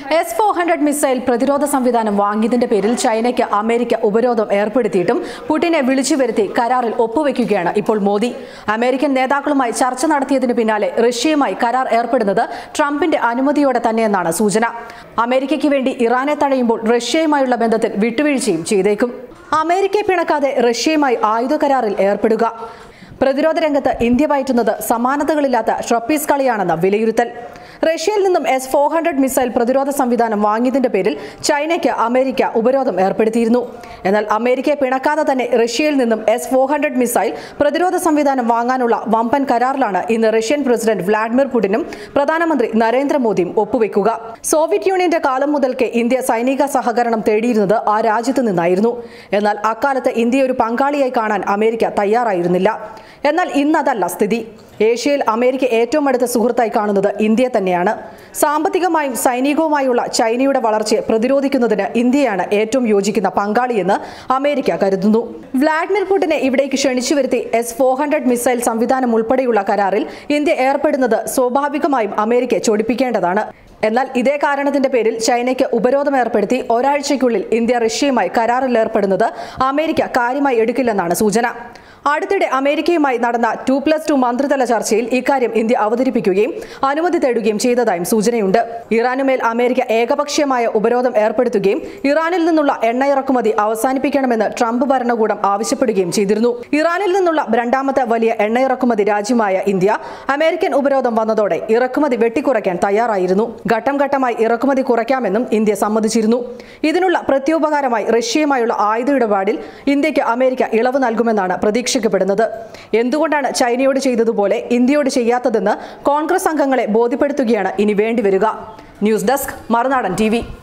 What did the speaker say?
S four hundred missile പ്രതിരോധ സംവിധാനം വാങ്ങിയതിന്റെ പേരിൽ ചൈനയ്ക്ക് അമേരിക്ക ഉപരോധം ഏർപ്പെടുത്തിയിട്ടും പുടിനെ വിളിച്ചു വരുത്തി കരാറിൽ ഒപ്പുവെക്കുകയാണ് ഇപ്പോൾ മോദി അമേരിക്കൻ നേതാക്കളുമായി ചർച്ച നടത്തിയതിന് പിന്നാലെ റഷ്യയുമായി കരാർ ഏർപ്പെടുന്നത് ട്രംപിന്റെ അനുമതിയോടെ തന്നെയെന്നാണ് സൂചന അമേരിക്കയ്ക്ക് വേണ്ടി ഇറാനെ തഴയുമ്പോൾ റഷ്യയുമായുള്ള ബന്ധത്തിൽ വിട്ടുവീഴ്ചയും ചെയ്തേക്കും അമേരിക്കയെ പിണക്കാതെ റഷ്യയുമായി ആയുധ കരാറിൽ ഏർപ്പെടുക പ്രതിരോധ രംഗത്ത് ഇന്ത്യ പയറ്റുന്നത് സമാനതകളില്ലാത്ത ഷ്രപ്പീസ് കളിയാണെന്ന വിലയിരുത്തൽ റഷ്യയിൽ നിന്നും എസ് ഫോർ ഹൺഡ്രഡ് മിസൈൽ പ്രതിരോധ സംവിധാനം വാങ്ങിയതിന്റെ പേരിൽ ചൈനയ്ക്ക് അമേരിക്ക ഉപരോധം ഏർപ്പെടുത്തിയിരുന്നു എന്നാൽ അമേരിക്കയെ പിണക്കാതെ തന്നെ റഷ്യയിൽ നിന്നും എസ് ഫോർ ഹൺഡ്രഡ് മിസൈൽ പ്രതിരോധ സംവിധാനം വാങ്ങാനുള്ള വമ്പൻ കരാറിലാണ് ഇന്ന് റഷ്യൻ പ്രസിഡന്റ് വ്ളാഡിമിർ പുടിനും പ്രധാനമന്ത്രി നരേന്ദ്രമോദിയും ഒപ്പുവെക്കുക സോവിയറ്റ് യൂണിയന്റെ കാലം മുതൽക്കേ ഇന്ത്യ സൈനിക സഹകരണം തേടിയിരുന്നത് ആ രാജ്യത്ത് നിന്നായിരുന്നു എന്നാൽ അക്കാലത്ത് ഇന്ത്യയെ ഒരു പങ്കാളിയായി കാണാൻ അമേരിക്ക തയ്യാറായിരുന്നില്ല എന്നാൽ ഇന്നതല്ല സ്ഥിതി ഏഷ്യയിൽ അമേരിക്ക ഏറ്റവും അടുത്ത സുഹൃത്തായി കാണുന്നത് ഇന്ത്യയെ തന്നെയാണ് സാമ്പത്തികമായും സൈനികവുമായുള്ള ചൈനയുടെ വളർച്ചയെ പ്രതിരോധിക്കുന്നതിന് ഇന്ത്യയാണ് ഏറ്റവും യോജിക്കുന്ന പങ്കാളിയെന്ന് അമേരിക്ക കരുതുന്നു വ്ളാഡിമിർ പുടിനെ ഇവിടേക്ക് ക്ഷണിച്ചു വരുത്തി എസ് ഫോർ ഹൺഡ്രഡ് മിസൈൽ സംവിധാനം ഉൾപ്പെടെയുള്ള കരാറിൽ ഇന്ത്യ ഏർപ്പെടുന്നത് സ്വാഭാവികമായും അമേരിക്ക ചൊടിപ്പിക്കേണ്ടതാണ് എന്നാൽ ഇതേ കാരണത്തിന്റെ പേരിൽ ചൈനയ്ക്ക് ഉപരോധം ഏർപ്പെടുത്തി ഒരാഴ്ചയ്ക്കുള്ളിൽ ഇന്ത്യ റഷ്യയുമായി കരാറിൽ ഏർപ്പെടുന്നത് അമേരിക്ക കാര്യമായി എടുക്കില്ലെന്നാണ് സൂചന അടുത്തിടെ അമേരിക്കയുമായി നടന്ന ടു പ്ലസ് ടു മന്ത്രിതല ചർച്ചയിൽ ഇക്കാര്യം ഇന്ത്യ അവതരിപ്പിക്കുകയും അനുമതി തേടുകയും ചെയ്തതായും സൂചനയുണ്ട് ഇറാനുമേൽ അമേരിക്ക ഏകപക്ഷീയമായ ഉപരോധം ഏർപ്പെടുത്തുകയും ഇറാനിൽ നിന്നുള്ള എണ്ണ ഇറക്കുമതി അവസാനിപ്പിക്കണമെന്ന് ട്രംപ് ഭരണകൂടം ആവശ്യപ്പെടുകയും ചെയ്തിരുന്നു ഇറാനിൽ നിന്നുള്ള രണ്ടാമത്തെ വലിയ എണ്ണ ഇറക്കുമതി രാജ്യമായ ഇന്ത്യ അമേരിക്കൻ ഉപരോധം വന്നതോടെ ഇറക്കുമതി വെട്ടിക്കുറയ്ക്കാൻ തയ്യാറായിരുന്നു ഘട്ടം ഘട്ടമായി ഇറക്കുമതി കുറയ്ക്കാമെന്നും ഇന്ത്യ സമ്മതിച്ചിരുന്നു ഇതിനുള്ള പ്രത്യുപകാരമായി റഷ്യയുമായുള്ള ആയുധ ഇടപാടിൽ ഇന്ത്യക്ക് അമേരിക്ക ഇളവ് നൽകുമെന്നാണ് പ്രതീക്ഷിക്കപ്പെടുന്നത് എന്തുകൊണ്ടാണ് ചൈനയോട് ചെയ്തതുപോലെ ഇന്ത്യയോട് ചെയ്യാത്തതെന്ന് കോൺഗ്രസ് അംഗങ്ങളെ ബോധ്യപ്പെടുത്തുകയാണ് ഇനി വേണ്ടിവരിക ന്യൂസ് ഡെസ്ക് മറുനാടൻ ടി